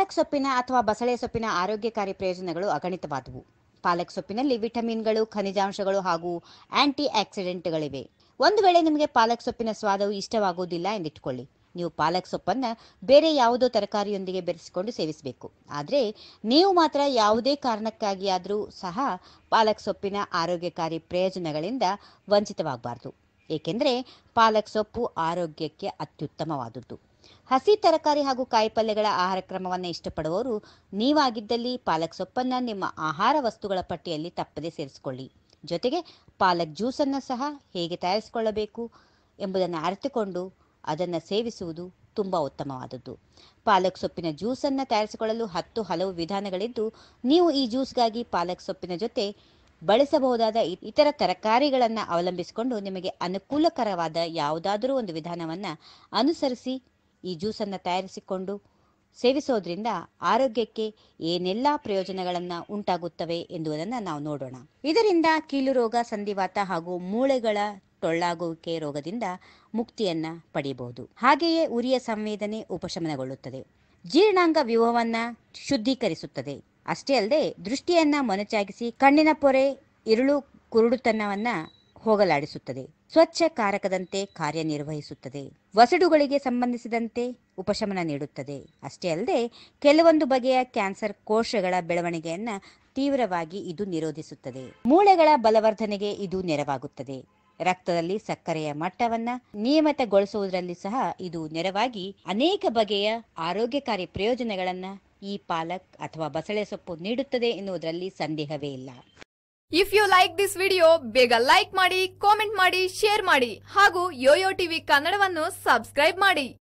ಪಾಲಕ್ ಸೊಪ್ಪಿನ ಅಥವಾ ಬಸಳೆ ಸೊಪ್ಪಿನ ಆರೋಗ್ಯಕಾರಿ ಪ್ರಯೋಜನಗಳು ಅಗಣಿತವಾದವು ಪಾಲಕ್ ಸೊಪ್ಪಿನಲ್ಲಿ ವಿಟಮಿನ್ಗಳು ಖನಿಜಾಂಶಗಳು ಹಾಗೂ ಆಂಟಿ ಆಕ್ಸಿಡೆಂಟ್ಗಳಿವೆ ಒಂದು ವೇಳೆ ನಿಮಗೆ ಪಾಲಕ್ ಸೊಪ್ಪಿನ ಸ್ವಾದವು ಇಷ್ಟವಾಗುವುದಿಲ್ಲ ಎಂದಿಟ್ಕೊಳ್ಳಿ ನೀವು ಪಾಲಕ್ ಸೊಪ್ಪನ್ನು ಬೇರೆ ಯಾವುದೋ ತರಕಾರಿಯೊಂದಿಗೆ ಬೆರೆಸಿಕೊಂಡು ಸೇವಿಸಬೇಕು ಆದರೆ ನೀವು ಮಾತ್ರ ಯಾವುದೇ ಕಾರಣಕ್ಕಾಗಿಯಾದರೂ ಸಹ ಪಾಲಕ್ ಸೊಪ್ಪಿನ ಆರೋಗ್ಯಕಾರಿ ಪ್ರಯೋಜನಗಳಿಂದ ವಂಚಿತವಾಗಬಾರ್ದು ಏಕೆಂದರೆ ಪಾಲಕ್ ಸೊಪ್ಪು ಆರೋಗ್ಯಕ್ಕೆ ಅತ್ಯುತ್ತಮವಾದದ್ದು ಹಸಿ ತರಕಾರಿ ಹಾಗೂ ಕಾಯಿಪಲ್ಯಗಳ ಆಹಾರ ಕ್ರಮವನ್ನು ಇಷ್ಟಪಡುವವರು ನೀವಾಗಿದ್ದಲ್ಲಿ ಪಾಲಕ್ ಸೊಪ್ಪನ್ನು ನಿಮ್ಮ ಆಹಾರ ವಸ್ತುಗಳ ಪಟ್ಟಿಯಲ್ಲಿ ತಪ್ಪದೆ ಸೇರಿಸಿಕೊಳ್ಳಿ ಜೊತೆಗೆ ಪಾಲಕ್ ಜ್ಯೂಸನ್ನು ಸಹ ಹೇಗೆ ತಯಾರಿಸಿಕೊಳ್ಳಬೇಕು ಎಂಬುದನ್ನು ಅರಿತುಕೊಂಡು ಅದನ್ನು ಸೇವಿಸುವುದು ತುಂಬ ಉತ್ತಮವಾದದ್ದು ಪಾಲಕ್ ಸೊಪ್ಪಿನ ಜ್ಯೂಸನ್ನು ತಯಾರಿಸಿಕೊಳ್ಳಲು ಹತ್ತು ಹಲವು ವಿಧಾನಗಳಿದ್ದು ನೀವು ಈ ಜ್ಯೂಸ್ಗಾಗಿ ಪಾಲಕ್ ಸೊಪ್ಪಿನ ಜೊತೆ ಬಳಸಬಹುದಾದ ಇ- ಇತರ ತರಕಾರಿಗಳನ್ನು ಅವಲಂಬಿಸಿಕೊಂಡು ನಿಮಗೆ ಅನುಕೂಲಕರವಾದ ಯಾವುದಾದರೂ ಒಂದು ವಿಧಾನವನ್ನು ಅನುಸರಿಸಿ ಈ ಜ್ಯೂಸನ್ನು ತಯಾರಿಸಿಕೊಂಡು ಸೇವಿಸೋದ್ರಿಂದ ಆರೋಗ್ಯಕ್ಕೆ ಏನೆಲ್ಲ ಪ್ರಯೋಜನಗಳನ್ನು ಉಂಟಾಗುತ್ತವೆ ಎಂಬುದನ್ನು ನಾವು ನೋಡೋಣ ಇದರಿಂದ ಕೀಲು ರೋಗ ಸಂಧಿವಾತ ಹಾಗೂ ಮೂಳೆಗಳ ಟೊಳ್ಳಾಗುವಿಕೆ ರೋಗದಿಂದ ಮುಕ್ತಿಯನ್ನ ಪಡೆಯಬಹುದು ಹಾಗೆಯೇ ಉರಿಯ ಸಂವೇದನೆ ಉಪಶಮನಗೊಳ್ಳುತ್ತದೆ ಜೀರ್ಣಾಂಗ ವ್ಯೂಹವನ್ನ ಶುದ್ಧೀಕರಿಸುತ್ತದೆ ಅಷ್ಟೇ ಅಲ್ಲದೆ ದೃಷ್ಟಿಯನ್ನ ಮೊನಚಾಗಿಸಿ ಕಣ್ಣಿನ ಪೊರೆ ಇರುಳು ಕುರುಡುತನವನ್ನ ಹೋಗಲಾಡಿಸುತ್ತದೆ ಸ್ವಚ್ಛ ಕಾರಕದಂತೆ ಕಾರ್ಯನಿರ್ವಹಿಸುತ್ತದೆ ವಸಡುಗಳಿಗೆ ಸಂಬಂಧಿಸಿದಂತೆ ಉಪಶಮನ ನೀಡುತ್ತದೆ ಅಷ್ಟೇ ಅಲ್ಲದೆ ಕೆಲವೊಂದು ಬಗೆಯ ಕ್ಯಾನ್ಸರ್ ಕೋಶಗಳ ಬೆಳವಣಿಗೆಯನ್ನ ತೀವ್ರವಾಗಿ ಇದು ನಿರೋಧಿಸುತ್ತದೆ ಮೂಳೆಗಳ ಬಲವರ್ಧನೆಗೆ ಇದು ನೆರವಾಗುತ್ತದೆ ರಕ್ತದಲ್ಲಿ ಸಕ್ಕರೆಯ ಮಟ್ಟವನ್ನ ನಿಯಮಿತಗೊಳಿಸುವುದರಲ್ಲಿ ಸಹ ಇದು ನೆರವಾಗಿ ಅನೇಕ ಬಗೆಯ ಆರೋಗ್ಯಕಾರಿ ಪ್ರಯೋಜನಗಳನ್ನ ಈ ಪಾಲಕ್ ಅಥವಾ ಬಸಳೆ ಸೊಪ್ಪು ನೀಡುತ್ತದೆ ಎನ್ನುವುದರಲ್ಲಿ ಸಂದೇಹವೇ ಇಲ್ಲ if you like this video ಬೇಗ ಲೈಕ್ ಮಾಡಿ ಕಾಮೆಂಟ್ ಮಾಡಿ ಶೇರ್ ಮಾಡಿ ಹಾಗೂ ಯೋಯೋ ಟಿವಿ ಕನ್ನಡವನ್ನು ಸಬ್ಸ್ಕ್ರೈಬ್ ಮಾಡಿ